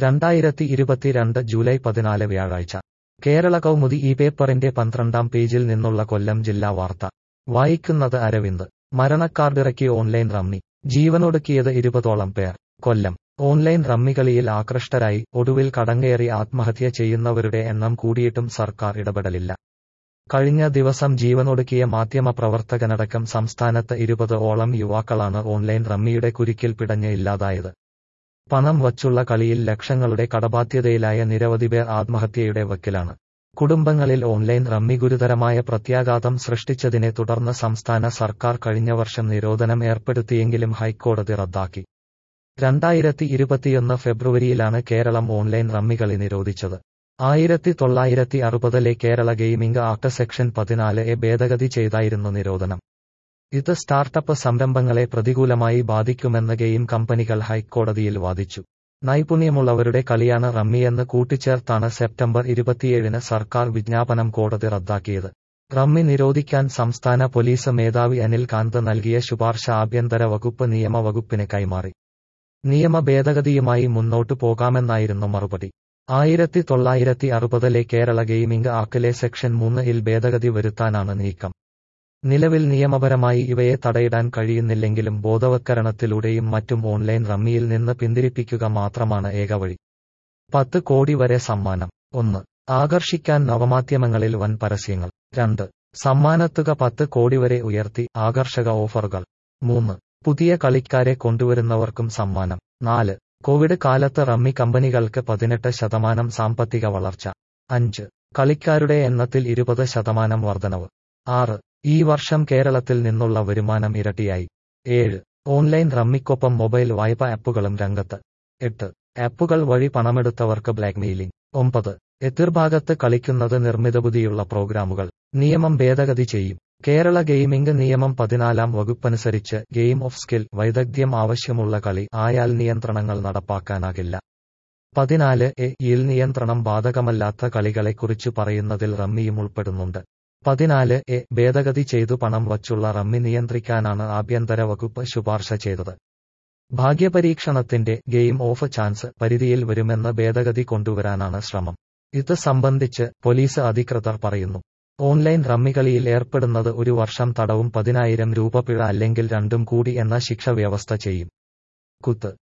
രണ്ടായിരത്തി ഇരുപത്തിരണ്ട് ജൂലൈ പതിനാല് വ്യാഴാഴ്ച കേരള കൗമുദി ഈ പേപ്പറിന്റെ പന്ത്രണ്ടാം പേജിൽ നിന്നുള്ള കൊല്ലം ജില്ലാ വാർത്ത വായിക്കുന്നത് അരവിന്ദ് മരണക്കാർഡിറക്കി ഓൺലൈൻ റമ്മി ജീവനൊടുക്കിയത് ഇരുപതോളം പേർ കൊല്ലം ഓൺലൈൻ റമ്മികളിയിൽ ആകൃഷ്ടരായി ഒടുവിൽ കടങ്കയറി ആത്മഹത്യ ചെയ്യുന്നവരുടെ എണ്ണം കൂടിയിട്ടും സർക്കാർ ഇടപെടലില്ല കഴിഞ്ഞ ദിവസം ജീവനൊടുക്കിയ മാധ്യമപ്രവർത്തകനടക്കം സംസ്ഥാനത്ത് ഇരുപത് ഓളം യുവാക്കളാണ് ഓൺലൈൻ റമ്മിയുടെ കുരുക്കിൽ പിടഞ്ഞ് ഇല്ലാതായത് പണം വച്ചുള്ള കളിയിൽ ലക്ഷങ്ങളുടെ കടബാധ്യതയിലായ നിരവധി പേർ ആത്മഹത്യയുടെ വക്കിലാണ് കുടുംബങ്ങളിൽ ഓൺലൈൻ റമ്മി ഗുരുതരമായ പ്രത്യാഘാതം സൃഷ്ടിച്ചതിനെ തുടർന്ന് സംസ്ഥാന സർക്കാർ കഴിഞ്ഞ വർഷം നിരോധനം ഏർപ്പെടുത്തിയെങ്കിലും ഹൈക്കോടതി റദ്ദാക്കി രണ്ടായിരത്തി ഇരുപത്തിയൊന്ന് ഫെബ്രുവരിയിലാണ് കേരളം ഓൺലൈൻ റമ്മികളി നിരോധിച്ചത് ആയിരത്തി തൊള്ളായിരത്തി അറുപതിലെ കേരള ഗെയിമിംഗ് ആക്ട് സെക്ഷൻ പതിനാല് എ ഭേദഗതി ചെയ്തായിരുന്നു നിരോധനം ഇത് സ്റ്റാർട്ടപ്പ് സംരംഭങ്ങളെ പ്രതികൂലമായി ബാധിക്കുമെന്ന് ഗെയിം കമ്പനികൾ ഹൈക്കോടതിയിൽ വാദിച്ചു നൈപുണ്യമുള്ളവരുടെ കളിയാണ് റമ്മിയെന്ന് കൂട്ടിച്ചേർത്താണ് സെപ്റ്റംബർ ഇരുപത്തിയേഴിന് സർക്കാർ വിജ്ഞാപനം കോടതി റദ്ദാക്കിയത് റമ്മി നിരോധിക്കാൻ സംസ്ഥാന പോലീസ് മേധാവി അനിൽ കാന്ത് നൽകിയ ശുപാർശ ആഭ്യന്തര വകുപ്പ് നിയമ വകുപ്പിന് കൈമാറി നിയമ ഭേദഗതിയുമായി മുന്നോട്ടു പോകാമെന്നായിരുന്നു മറുപടി ആയിരത്തി തൊള്ളായിരത്തി അറുപതിലെ കേരള ഗെയിമിംഗ് ആക്ടിലെ സെക്ഷൻ മൂന്ന് ഇൽ ഭേദഗതി വരുത്താനാണ് നീക്കം നിലവിൽ നിയമപരമായി ഇവയെ തടയിടാൻ കഴിയുന്നില്ലെങ്കിലും ബോധവത്കരണത്തിലൂടെയും മറ്റും ഓൺലൈൻ റമ്മിയിൽ നിന്ന് പിന്തിരിപ്പിക്കുക മാത്രമാണ് ഏക വഴി പത്ത് കോടി വരെ സമ്മാനം ഒന്ന് ആകർഷിക്കാൻ നവമാധ്യമങ്ങളിൽ വൻ പരസ്യങ്ങൾ രണ്ട് സമ്മാനത്തുക പത്ത് കോടി വരെ ഉയർത്തി ആകർഷക ഓഫറുകൾ മൂന്ന് പുതിയ കളിക്കാരെ കൊണ്ടുവരുന്നവർക്കും സമ്മാനം നാല് കോവിഡ് കാലത്ത് റമ്മി കമ്പനികൾക്ക് പതിനെട്ട് ശതമാനം സാമ്പത്തിക വളർച്ച അഞ്ച് കളിക്കാരുടെ എണ്ണത്തിൽ ഇരുപത് ശതമാനം വർധനവ് ആറ് ഈ വർഷം കേരളത്തിൽ നിന്നുള്ള വരുമാനം ഇരട്ടിയായി ഏഴ് ഓൺലൈൻ റമ്മിക്കൊപ്പം മൊബൈൽ വായ്പ ആപ്പുകളും രംഗത്ത് എട്ട് ആപ്പുകൾ വഴി പണമെടുത്തവർക്ക് ബ്ലാക്ക്മെയിലിംഗ് ഒമ്പത് എതിർഭാഗത്ത് കളിക്കുന്നത് നിർമ്മിതബുദ്ധിയുള്ള പ്രോഗ്രാമുകൾ നിയമം ഭേദഗതി ചെയ്യും കേരള ഗെയിമിംഗ് നിയമം പതിനാലാം വകുപ്പനുസരിച്ച് ഗെയിം ഓഫ് സ്കിൽ വൈദഗ്ധ്യം ആവശ്യമുള്ള കളി ആയാൽ നിയന്ത്രണങ്ങൾ നടപ്പാക്കാനാകില്ല പതിനാല് എ യിൽ നിയന്ത്രണം ബാധകമല്ലാത്ത കളികളെക്കുറിച്ച് പറയുന്നതിൽ റമ്മിയും ഉൾപ്പെടുന്നുണ്ട് പതിനാല് എ ഭേദഗതി ചെയ്തു പണം വച്ചുള്ള റമ്മി നിയന്ത്രിക്കാനാണ് ആഭ്യന്തര വകുപ്പ് ശുപാർശ ചെയ്തത് ഭാഗ്യപരീക്ഷണത്തിന്റെ ഗെയിം ഓഫ് ചാൻസ് പരിധിയിൽ വരുമെന്ന് ഭേദഗതി കൊണ്ടുവരാനാണ് ശ്രമം ഇത് സംബന്ധിച്ച് പോലീസ് അധികൃതർ പറയുന്നു ഓൺലൈൻ റമ്മികളിയിൽ ഏർപ്പെടുന്നത് ഒരു വർഷം തടവും പതിനായിരം രൂപ പിഴ അല്ലെങ്കിൽ രണ്ടും കൂടി എന്ന ശിക്ഷ വ്യവസ്ഥ ചെയ്യും കുത്ത്